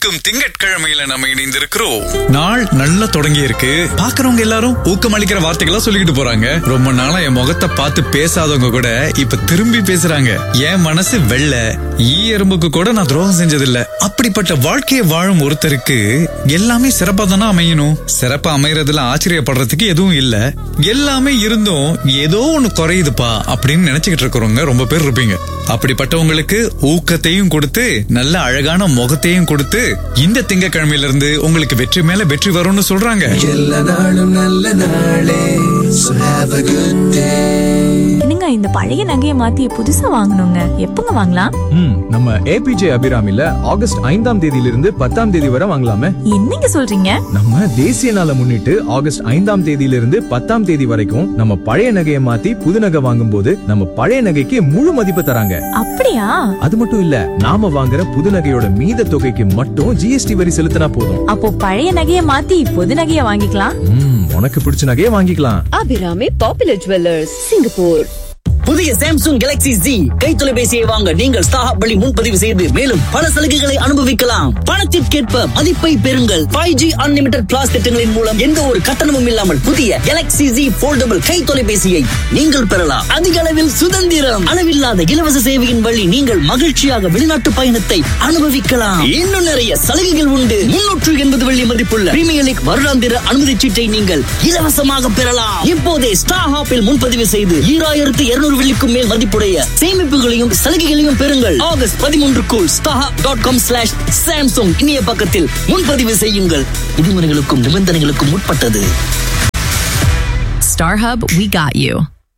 ஊக்கும் திங்கட்கிழமையில நம்ம இணைந்திருக்கிறோம் நாள் நல்லா தொடங்கி இருக்கு பாக்குறவங்க எல்லாரும் ஊக்கம் அளிக்கிற வார்த்தைகளா சொல்லிக்கிட்டு போறாங்க ரொம்ப நாளா என் முகத்தை பார்த்து பேசாதவங்க கூட இப்ப திரும்பி பேசுறாங்க என் மனசு வெள்ள ஈ எறும்புக்கு கூட நான் துரோகம் செஞ்சதில்ல அப்படிப்பட்ட வாழ்க்கையை வாழும் ஒருத்தருக்கு எல்லாமே சிறப்பா தானே அமையணும் சிறப்பா அமையறதுல ஆச்சரியப்படுறதுக்கு எதுவும் இல்ல எல்லாமே இருந்தும் ஏதோ ஒண்ணு குறையுதுப்பா அப்படின்னு நினைச்சுக்கிட்டு இருக்கிறவங்க ரொம்ப பேர் இருப்பீங்க அப்படிப்பட்டவங்களுக்கு ஊக்கத்தையும் கொடுத்து நல்ல அழகான முகத்தையும் கொடுத்து இந்த திங்கக்கிழமையில இருந்து உங்களுக்கு வெற்றி மேல வெற்றி வரும்னு சொல்றாங்க எல்லா நாளும் நல்ல நாளே So have a good day என்னங்க இந்த பழைய நகையை மாத்தி புதுசா வாங்கணுங்க எப்பங்க வாங்கலாம் ம் நம்ம ஏபிஜே அபிராமில ஆகஸ்ட் ஐந்தாம் தேதியிலிருந்து பத்தாம் தேதி வரை வாங்கலாமே என்னங்க சொல்றீங்க நம்ம தேசிய நாளை முன்னிட்டு ஆகஸ்ட் ஐந்தாம் தேதியிலிருந்து பத்தாம் தேதி வரைக்கும் நம்ம பழைய நகையை மாத்தி புது நகை வாங்கும் போது நம்ம பழைய நகைக்கு முழு மதிப்பு தராங்க அப்படியா அது மட்டும் இல்ல நாம வாங்குற புது நகையோட மீத தொகைக்கு மட்டும் ஜிஎஸ்டி வரி செலுத்தினா போதும் அப்போ பழைய நகையை மாத்தி புது நகையை வாங்கிக்கலாம் ம், உனக்கு பிடிச்ச நகையை வாங்கிக்கலாம் அபிராமி பாப்புலர் ஜுவல்லர்ஸ் சிங்கப்பூர் புதிய சாம்சங் கேலக்ஸி Z கை தொலைபேசியை வாங்க நீங்கள் ஸ்டாஹப் வழி முன்பதிவு செய்து மேலும் பல சலுகைகளை அனுபவிக்கலாம் பணத்திற்கேற்ப மதிப்பை பெறுங்கள் ஃபைவ் ஜி அன்லிமிடெட் பிளாஸ் திட்டங்களின் மூலம் எந்த ஒரு கட்டணமும் இல்லாமல் புதிய கேலக்ஸி Z போல்டபிள் கை தொலைபேசியை நீங்கள் பெறலாம் அதிக அளவில் சுதந்திரம் அளவில்லாத இலவச சேவையின் வழி நீங்கள் மகிழ்ச்சியாக வெளிநாட்டு பயணத்தை அனுபவிக்கலாம் இன்னும் நிறைய சலுகைகள் உண்டு முன்னூற்று எண்பது வெள்ளி மதிப்புள்ள பிரீமியர் லீக் வருடாந்திர அனுமதி சீட்டை நீங்கள் இலவசமாக பெறலாம் இப்போதே ஸ்டார் ஹாப்பில் முன்பதிவு செய்து ஈராயிரத்து இருநூறு வெள்ளிக்கும் மேல் மதிப்புடைய சேமிப்புகளையும் சலுகைகளையும் பெறுங்கள் ஆகஸ்ட் பதிமூன்றுக்குள் star dot com slash Samsung இணைய பக்கத்தில் முன்பதிவு செய்யுங்கள் விதிமுறைகளுக்கும் நிபந்தனைகளுக்கும் உட்பட்டது StarHub, we got you.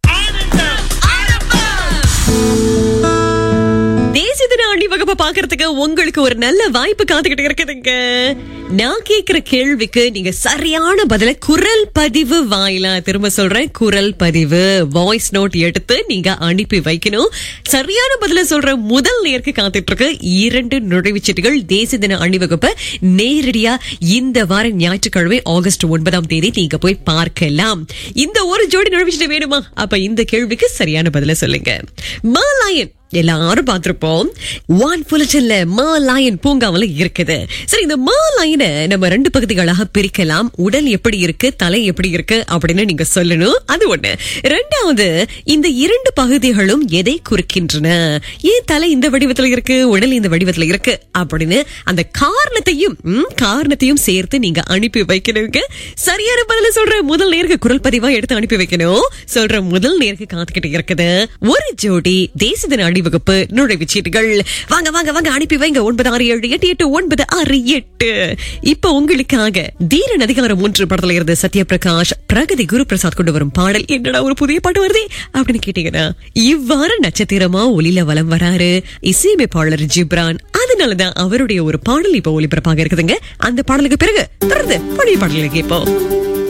தேசிய தின ஆண்டி வகுப்பை பாக்குறதுக்கு உங்களுக்கு ஒரு நல்ல வாய்ப்பு காத்துக்கிட்டு இருக்குதுங்க நான் கேக்குற கேள்விக்கு நீங்க சரியான பதில குரல் பதிவு வாயிலா திரும்ப சொல்றேன் குரல் பதிவு வாய்ஸ் நோட் எடுத்து நீங்க அனுப்பி வைக்கணும் சரியான பதில சொல்ற முதல் நேருக்கு காத்துட்டு இருக்கு இரண்டு நுழைவுச்சீட்டுகள் தேசிய தின அணிவகுப்பை நேரடியா இந்த வார ஞாயிற்றுக்கிழமை ஆகஸ்ட் ஒன்பதாம் தேதி நீங்க போய் பார்க்கலாம் இந்த ஒரு ஜோடி நுழைவுச்சீட்டு வேணுமா அப்ப இந்த கேள்விக்கு சரியான பதில சொல்லுங்க மாலாயன் எல்லாரும் பார்த்திருப்போம் வான் புலச்சல்ல மாலாயன் பூங்காவில் இருக்குது சரி இந்த மாலாயனை நம்ம ரெண்டு பகுதிகளாக பிரிக்கலாம் உடல் எப்படி இருக்கு தலை எப்படி இருக்கு அப்படின்னு நீங்க சொல்லணும் அது ஒண்ணு ரெண்டாவது இந்த இரண்டு பகுதிகளும் எதை குறிக்கின்றன ஏன் தலை இந்த வடிவத்துல இருக்கு உடல் இந்த வடிவத்துல இருக்கு அப்படின்னு அந்த காரணத்தையும் ம், காரணத்தையும் சேர்த்து நீங்க அனுப்பி வைக்கணுங்க சரியான பதில சொல்ற முதல் நேருக்கு குரல் பதிவா எடுத்து அனுப்பி வைக்கணும் சொல்ற முதல் நேருக்கு காத்துக்கிட்டு இருக்குது ஒரு ஜோடி தேசிய தின அணிவகுப்பு நுழைவுச் சீட்டுகள் வாங்க வாங்க வாங்க அனுப்பி வைங்க ஒன்பது ஆறு ஏழு எட்டு எட்டு ஒன்பது ஆறு எட்டு இப்ப உங்களுக்காக தீரன் அதிகாரம் மூன்று படத்துல இருந்து சத்யபிரகாஷ் பிரகதி குரு பிரசாத் கொண்டு வரும் பாடல் என்னடா ஒரு புதிய பாட்டு வருதே அப்படின்னு கேட்டீங்கன்னா இவ்வாறு நட்சத்திரமா ஒளியில வலம் வராரு இசையமைப்பாளர் ஜிப்ரான் அதனாலதான் அவருடைய ஒரு பாடல் இப்ப ஒளிபரப்பாக இருக்குதுங்க அந்த பாடலுக்கு பிறகு தொடர்ந்து பழைய பாடல்களை கேட்போம்